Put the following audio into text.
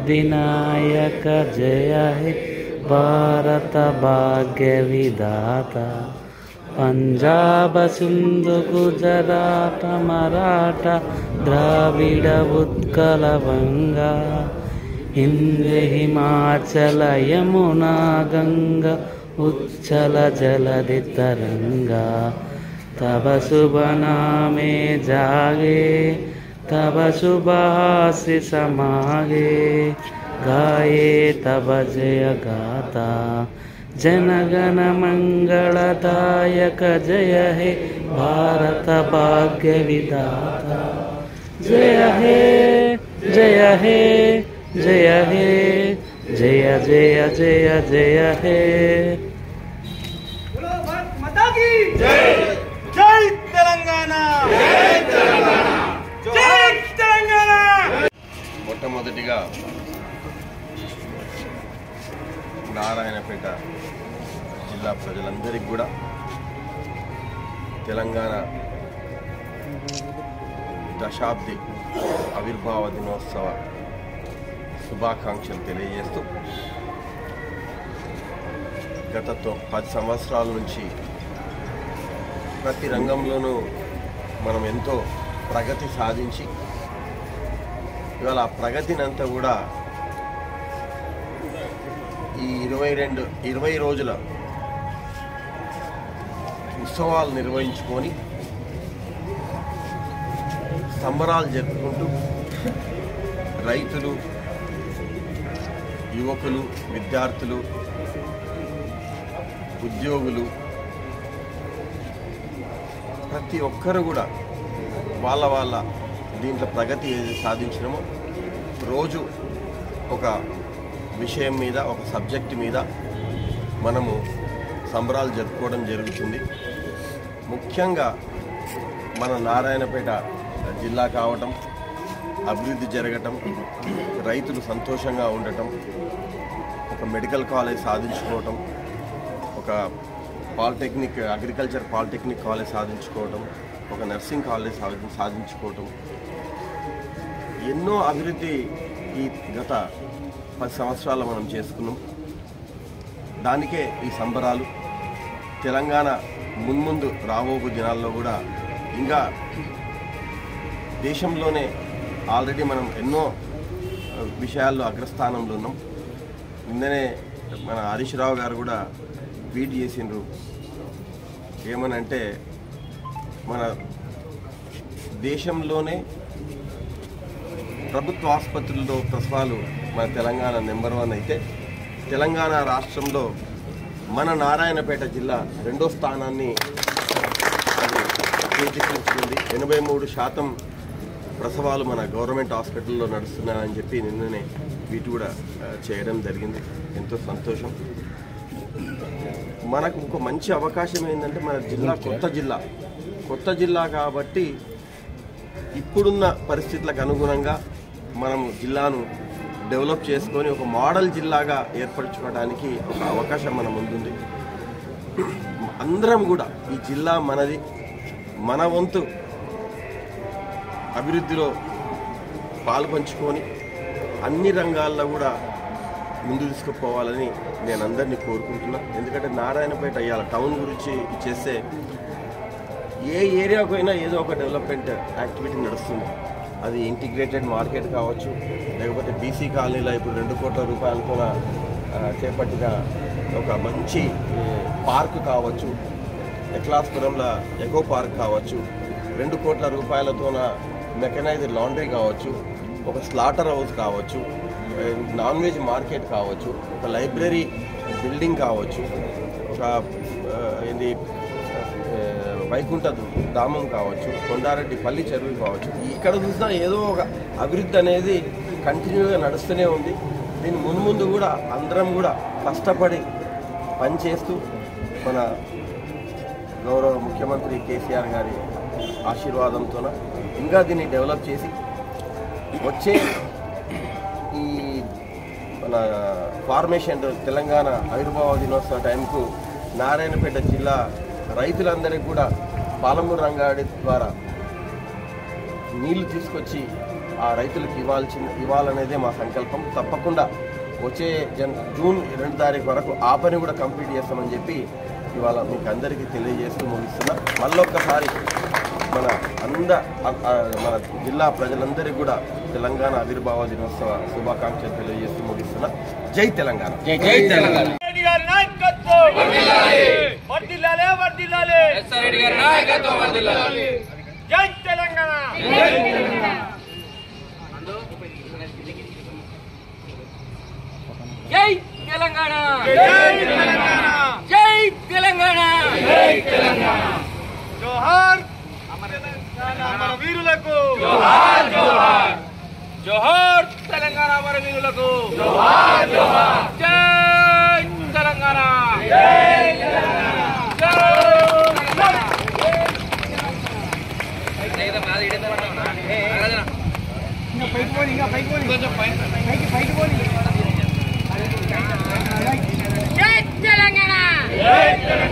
अधिनायक जय हे भारत भाग्य विधाता పంజాబ సింధు గుజరాట మరాఠ ద్రావిడ ఉత్కల వంగ హింద్ హిమాచల యమునా గంగ ఉచ్చల జలది తరంగా తవ శుభ నామే జాగే తవ శుభాసి సమాగే గాయే తవ జయ గాతా जनगण मङ्गलदायक जय हे भारत भाग्य विधाता जय हे जय हे जय हे जय जय जय जय हे बोलो भारत माता की जय जय तेलंगाना जय तेलंगाना जय तेलंगाना మొట్టమొదటిగా నారాయణపేట జిల్లా ప్రజలందరికీ కూడా తెలంగాణ దశాబ్ది ఆవిర్భావ దినోత్సవ శుభాకాంక్షలు తెలియజేస్తూ గత తొ- పది సంవత్సరాల నుంచి ప్రతి రంగంలోనూ మనం ఎంతో ప్రగతి సాధించి ఇవాళ ఆ ప్రగతిని అంతా కూడా ఈ ఇరవై రెండు ఇరవై రోజుల ఉత్సవాలు నిర్వహించుకొని సంబరాలు జరుపుకుంటూ రైతులు యువకులు విద్యార్థులు ఉద్యోగులు ప్రతి ఒక్కరు కూడా వాళ్ళ వాళ్ళ దీంట్లో ప్రగతి ఏది సాధించినామో రోజు ఒక విషయం మీద ఒక సబ్జెక్ట్ మీద మనము సంబరాలు జరుపుకోవడం జరుగుతుంది ముఖ్యంగా మన నారాయణపేట జిల్లా కావటం అభివృద్ధి జరగటం రైతులు సంతోషంగా ఉండటం ఒక మెడికల్ కాలేజ్ సాధించుకోవటం ఒక పాలిటెక్నిక్ అగ్రికల్చర్ పాలిటెక్నిక్ కాలేజ్ సాధించుకోవటం ఒక నర్సింగ్ కాలేజ్ సాధి సాధించుకోవటం ఎన్నో అభివృద్ధి ఈ గత పది సంవత్సరాలు మనం చేసుకున్నాం దానికే ఈ సంబరాలు తెలంగాణ మున్ముందు రాబోగు దినాల్లో కూడా ఇంకా దేశంలోనే ఆల్రెడీ మనం ఎన్నో ఆ, విషయాల్లో అగ్రస్థానంలో ఉన్నాం నిన్ననే మన హరీష్ రావు గారు కూడా ట్వీట్ చేసిండ్రు ఏమనంటే మన దేశంలోనే ప్రభుత్వ ఆసుపత్రుల్లో ప్రసవాలు మన తెలంగాణ నెంబర్ వన్ అయితే తెలంగాణ రాష్ట్రంలో మన నారాయణపేట జిల్లా రెండో స్థానాన్ని అది చేజిక్కించుకుంది ఎనభై మూడు శాతం ప్రసవాలు మన గవర్నమెంట్ హాస్పిటల్లో నడుస్తున్నాయని చెప్పి నిన్ననే వీటి కూడా ఆ, చేయడం జరిగింది ఎంతో సంతోషం మనకు ఇంకో మంచి అవకాశం ఏంటంటే మన జిల్లా కొత్త జిల్లా కొత్త జిల్లా కాబట్టి ఇప్పుడున్న పరిస్థితులకు అనుగుణంగా మనం జిల్లాను డెవలప్ చేసుకొని ఒక మోడల్ జిల్లాగా ఏర్పరచుకోవడానికి ఒక అవకాశం మన ముందుంది అందరం కూడా ఈ జిల్లా మనది మన వంతు అభివృద్ధిలో పాలు పంచుకొని అన్ని రంగాల్లో కూడా ముందు తీసుకుపోవాలని నేను అందరినీ కోరుకుంటున్నా ఎందుకంటే నారాయణపేట అయ్యాల టౌన్ గురించి చేస్తే ఏ ఏరియాకు అయినా ఏదో ఒక డెవలప్మెంట్ యాక్టివిటీ నడుస్తుంది అది ఇంటిగ్రేటెడ్ మార్కెట్ కావచ్చు లేకపోతే బీసీ కాలనీలో ఇప్పుడు రెండు కోట్ల రూపాయలతో ఆ, చేపట్టిన ఒక మంచి ఏ, పార్క్ కావచ్చు ఎక్లాస్పురంలో ఎకో పార్క్ కావచ్చు రెండు కోట్ల రూపాయలతోన మెకనైజ్డ్ లాండ్రీ కావచ్చు ఒక స్లాటర్ హౌస్ కావచ్చు ఏ, నాన్ వెజ్ మార్కెట్ కావచ్చు ఒక లైబ్రరీ బిల్డింగ్ కావచ్చు ఒక ఆ, ఏంది ఆ, వైకుంఠ ధామం కావచ్చు కొండారెడ్డి పల్లి చెరువు కావచ్చు ఇక్కడ చూసినా ఏదో ఒక అభివృద్ధి అనేది కంటిన్యూగా నడుస్తూనే ఉంది దీని మున్ముందు కూడా అందరం కూడా కష్టపడి పనిచేస్తూ మన గౌరవ ముఖ్యమంత్రి కేసీఆర్ గారి ఆశీర్వాదంతో ఇంకా దీన్ని డెవలప్ చేసి వచ్చే ఈ మన ఫార్మేషన్ తెలంగాణ ఆవిర్భావ దినోత్సవ టైంకు నారాయణపేట జిల్లా రైతులందరికీ కూడా పాలమూరు రంగాడి ద్వారా నీళ్లు తీసుకొచ్చి ఆ రైతులకు ఇవ్వాల్సిన ఇవ్వాలనేదే మా సంకల్పం తప్పకుండా వచ్చే జన్ జూన్ రెండు తారీఖు వరకు ఆ పని కూడా కంప్లీట్ చేస్తామని చెప్పి ఇవాళ మీకు అందరికీ తెలియజేస్తూ ముగిస్తున్నా మళ్ళొక్కసారి మన అంద అ- ఆ మన జిల్లా ప్రజలందరికీ కూడా తెలంగాణ ఆవిర్భావ దినోత్సవ శుభాకాంక్షలు తెలియజేస్తూ ముగిస్తున్నా జై తెలంగాణ రెడ్డి గారి నాయకత్వం వర్దిల్లాలే వర్దిల్లాలే రెడ్డి గారి నాయకత్వం వర్ధిల్లాలి. జై తెలంగాణ జై తెలంగాణ జై తెలంగాణ జై తెలంగాణ జోహార్ తెలంగాణ మన వీరులకు జోహార్ జోహార్ జోహార్ తెలంగాణ మన వీరులకు జోహార్ జోహార్ జై తెలంగాణ జై జై తెలంగాణ